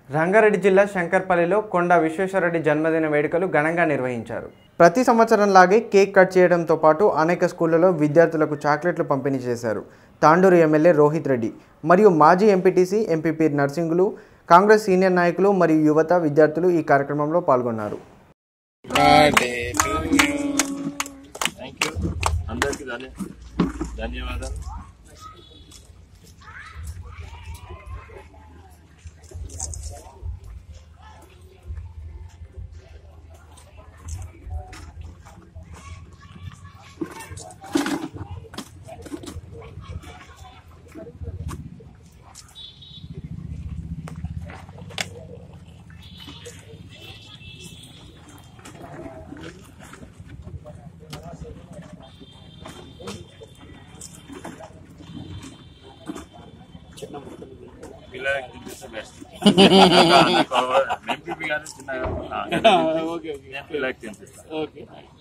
రంగారెడ్డి జిల్లా శంకర్పల్లిలో కొండ విశ్వేశ్వరరెడ్డి జన్మదిన వేడుకలు ఘనంగా నిర్వహించారు ప్రతి సంవత్సరంలాగే కేక్ కట్ చేయడంతో పాటు అనేక స్కూళ్లలో విద్యార్థులకు చాక్లెట్లు పంపిణీ చేశారు తాండూరు ఎమ్మెల్యే రోహిత్ రెడ్డి మరియు మాజీ MPTC MPP Narsingulu Congress senior నాయకులు మరియు యువత విద్యార్థులు ఈ కార్యక్రమంలో పాల్గొన్నారు birthday to you thank you అందరికీ ధన్య ధన్యవాదాలు పిల్లలకి తినిపిస్తే బెస్ట్ ఎంపీపీ గారు చిన్నగా ఓకే ఓకే నేను పిల్లలకి తినిపిస్తాను ఓకే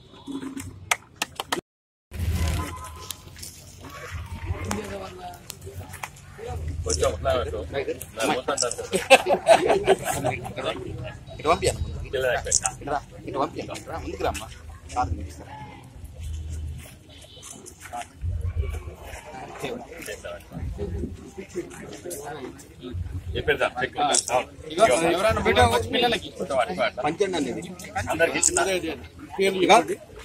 కొంచెం ఇట్లా పెట్టు. నా మొత్తం తక్కువ. ఇటు పంపియాలి పిల్లలకి పెట్టా ఇటు రా ఇటు పంపియాలి రా ముందుకు రమ్మా కాదు మీకు ఇస్తాను. చెప్పేద్దాం చెక్ ఇగో ఎవరైనా బయట వచ్చి పిల్లలకి పంచండి అనేది అందరికి ఇచ్చిన ఇగో.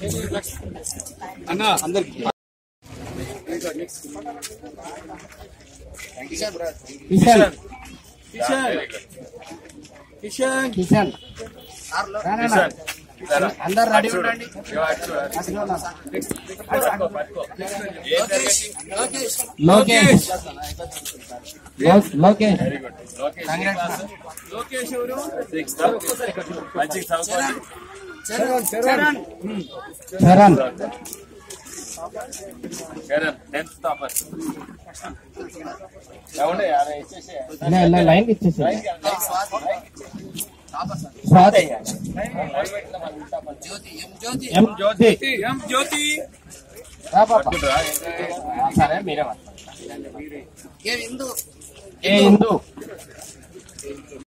అన్న అందరికి కిషన్ కిషన్ కిషన్ కిషన్ అందరు రెడీ ఉండండి లోకేష్ లోకేష్ వెరీ గుడ్ లోకేష్ లోకేష్ ఎవరు సిక్స్త్ మంచిగా చదువుకోండి చరణ్ చరణ్ చరణ్ చరణ్ టెన్త్ టాపర్ ఏమండి అరే ఇచ్చేసి లైన్ ఇచ్చేసి స్వాతి జ్యోతి ఎం జ్యోతి ఎం జ్యోతి ఎం జ్యోతి రా పాప. పట్టుకుంటారా? సరే మీరే ఏ ఇందు ఏ ఇందు